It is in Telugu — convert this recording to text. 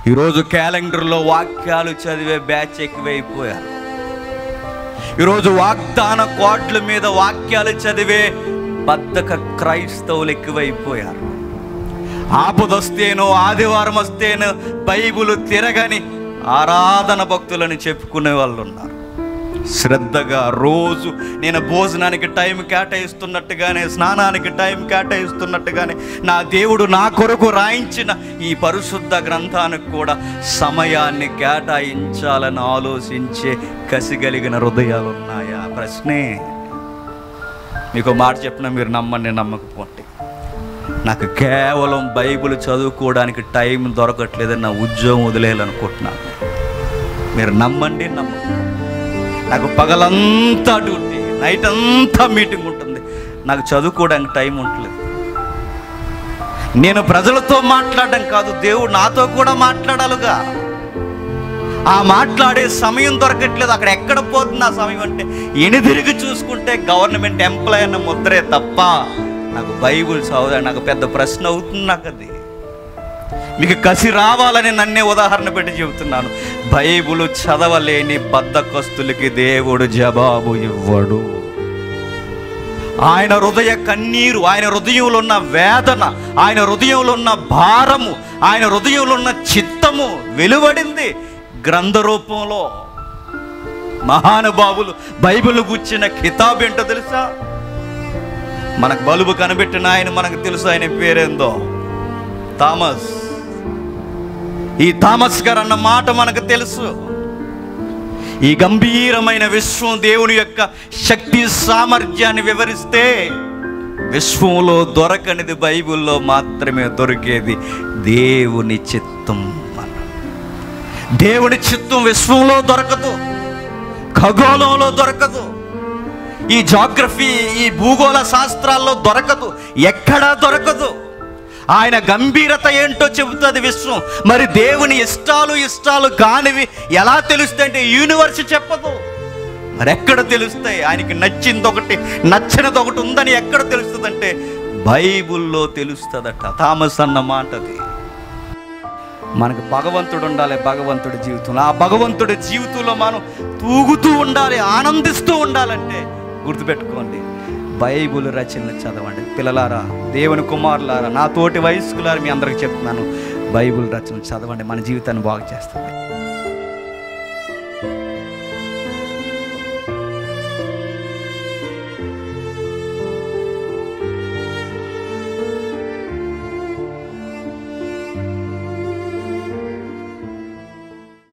ఈరోజు క్యాలెండర్లో వాక్యాలు చదివే బ్యాచ్ ఎక్కువైపోయారు ఈరోజు వాగ్దాన కోట్ల మీద వాక్యాలు చదివే బద్ధక క్రైస్తవులు ఎక్కువైపోయారు ఆపదొస్తేనో ఆదివారం వస్తేనో బైబుల్ తిరగని ఆరాధన భక్తులని చెప్పుకునే వాళ్ళు ఉన్నారు శ్రద్ధగా రోజు నేను భోజనానికి టైం కేటాయిస్తున్నట్టుగానే స్నానానికి టైం కేటాయిస్తున్నట్టుగానే నా దేవుడు నా కొరకు రాయించిన ఈ పరిశుద్ధ గ్రంథానికి కూడా సమయాన్ని కేటాయించాలని ఆలోచించే కసిగలిగిన హృదయాలు ఉన్నాయా ప్రశ్నే మీకు మాట చెప్పిన మీరు నమ్మండి నమ్మకపోండి నాకు కేవలం బైబిల్ చదువుకోవడానికి టైం దొరకట్లేదని నా ఉద్యోగం వదిలేయాలనుకుంటున్నాను మీరు నమ్మండి నమ్మకండి నాకు పగలంతా డ్యూటీ నైట్ అంతా మీటింగ్ ఉంటుంది నాకు చదువుకోవడానికి టైం ఉండలేదు నేను ప్రజలతో మాట్లాడడం కాదు దేవుడు నాతో కూడా మాట్లాడాలిగా ఆ మాట్లాడే సమయం దొరకట్లేదు అక్కడ ఎక్కడ పోతుంది ఆ సమయం అంటే ఎనిదిరిగి చూసుకుంటే గవర్నమెంట్ ఎంప్లాయ్ అన్న ముద్రే తప్ప నాకు బైబుల్ చదువు నాకు పెద్ద ప్రశ్న అవుతుంది నాకు అది మీకు కసి రావాలని నన్నే ఉదాహరణ పెట్టి చెబుతున్నాను బైబుల్ చదవలేని బద్దకస్తులకి దేవుడు జవాబు ఇవ్వడు ఆయన హృదయ కన్నీరు ఆయన హృదయంలో ఉన్న వేదన ఆయన హృదయంలో ఉన్న భారము ఆయన హృదయంలో ఉన్న చిత్తము వెలువడింది గ్రంథ రూపంలో మహానుభావులు బైబిల్ గుచ్చిన కితాబ్ ఏంటో తెలుసా మనకు బలుబు కనిపెట్టిన ఆయన మనకు తెలుసు ఆయన పేరేందో థామస్ ఈ థామస్ గారు అన్న మాట మనకు తెలుసు ఈ గంభీరమైన విశ్వం దేవుని యొక్క శక్తి సామర్థ్యాన్ని వివరిస్తే విశ్వంలో దొరకనిది బైబిల్లో మాత్రమే దొరికేది దేవుని చిత్తం అన్నాడు. దేవుని చిత్తం విశ్వంలో దొరకదు ఖగోళంలో దొరకదు ఈ జాగ్రఫీ ఈ భూగోళ శాస్త్రాల్లో దొరకదు ఎక్కడా దొరకదు ఆయన గంభీరత ఏంటో చెబుతుంది విశ్వం మరి దేవుని ఇష్టాలు ఇష్టాలు కానివి ఎలా తెలుస్తాయి అంటే యూనివర్స్ చెప్పదు మరి ఎక్కడ తెలుస్తాయి ఆయనకి నచ్చింది ఒకటి నచ్చినది ఒకటి ఉందని ఎక్కడ తెలుస్తుందంటే బైబుల్లో తెలుస్తుందట థామస్ అన్న మాటది మనకు భగవంతుడు ఉండాలి భగవంతుడి జీవితంలో ఆ భగవంతుడి జీవితంలో మనం తూగుతూ ఉండాలి ఆనందిస్తూ ఉండాలంటే గుర్తుపెట్టుకోండి బైబుల్ రచనలు చదవండి పిల్లలారా దేవుని కుమారులారా నా తోటి వయస్కులారా మీ అందరికి చెప్తున్నాను బైబుల్ రచనలు చదవండి మన జీవితాన్ని బాగు చేస్తుంది